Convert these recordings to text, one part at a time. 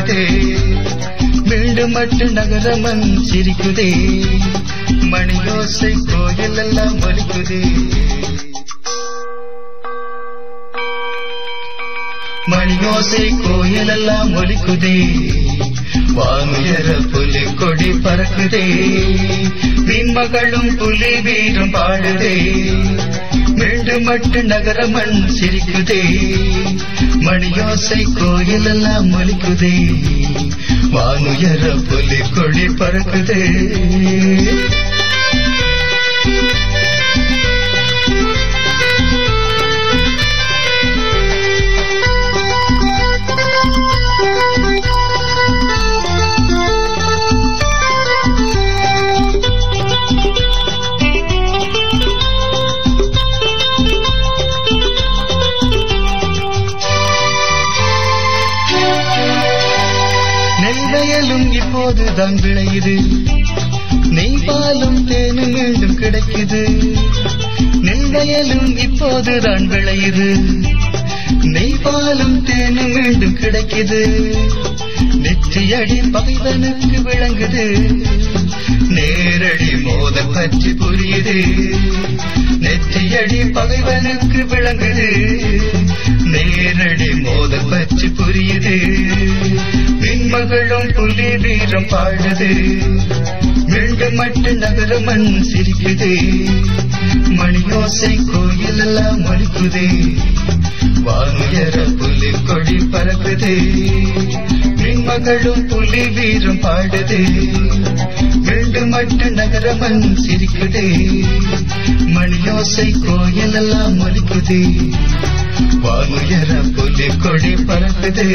பாடுதே மீண்டும் மட்டு நகரமன் சிரிக்குதே மணியோசை கோயில் எல்லாம் ஒலிக்குதே மணியோசை கோயில் எல்லாம் ஒலிக்குதே வானுயர புலி கொடி பறக்குதே விண்மகளும் புலி வீரம் பாடுதே மீண்டும் மட்டு நகரமன் சிரிக்குதே மணியோசை கோயில் எல்லாம் ஒலிக்குதே வானுயர புலி கொடி பறக்குதே நெல்வயலும் இப்போதுதான் விளையுது நெய் பாலும் தேனும் மீண்டும் கிடைக்குது நெல்வயலும் இப்போதுதான் விளையுது நெய் பாலும் தேனும் மீண்டும் கிடைக்குது நெற்றியடி பகைவனுக்கு விளங்குது நேரடி மோதல் பற்றி புரியுது நெற்றியடி பகைவனுக்கு விளங்குது நேரடி மோதல் பற்றி புரியுது விண்மகளும் புலி வீரம் பாடுது மீண்டும் மட்டு நகரமன் சிரிக்குது மணியோசை கோயில் எல்லாம் ஒலிக்குதே வானுயர புலி கொடி பறக்குது விண்மகளும் புலி வீரம் பாடுது மீண்டும் மட்டு நகரமன் சிரிக்குதே மணியோசை கோயில் எல்லாம் ஒலிக்குதே வானுயர புலி கொடி பறக்குது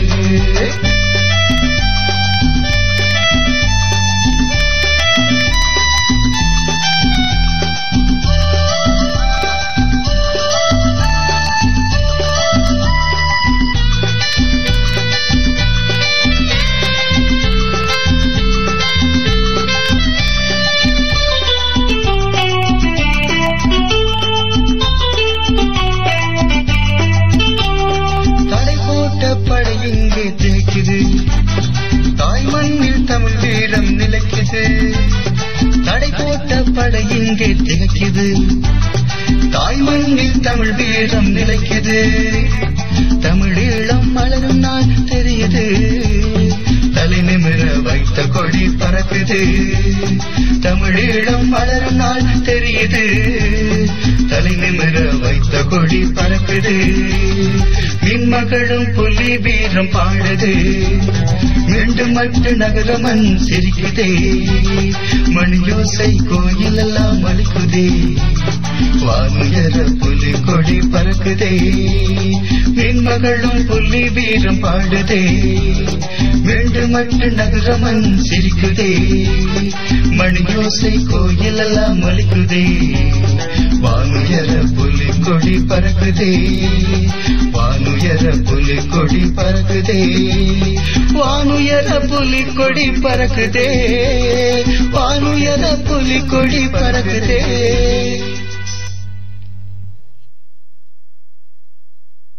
தடை போட்ட படை இங்கே தேய்க்குது தாய் மண்ணில் தமிழ் வீரம் நிலைக்குது தடை போட்ட படை இங்கே திகைக்குது தாய் மண்ணில் தமிழ் வீரம் நிலைக்குது தமிழீழம் மலரும் நாள் தெரியுது தலை நிமிர வைத்த கொடி பறக்குது தமிழீழம் மலரும் நாள் தெரியுது தலை நிமிர வைத்த கொடி பறக்குது மின்மகளும் புலி வீரம் பாடுது மீண்டும் மட்டு நகரமன் சிரிக்குதே மணியோசை கோயில் எல்லாம் அளிக்குதே வானுயர புலி கொடி பறக்குதே மின்மகளும் புலி வீரம் பாடுதே மீண்டும் மட்டு நகரமன் சிரிக்குதே மணியோசை கோயில் எல்லாம் அளிக்குதே வானுயர புலி கொடி பறக்குதே வானுயர புலி கொடி பறக்குதே வானுயர புலி கொடி பறக்குதே வானுயர புலி கொடி பறக்குதே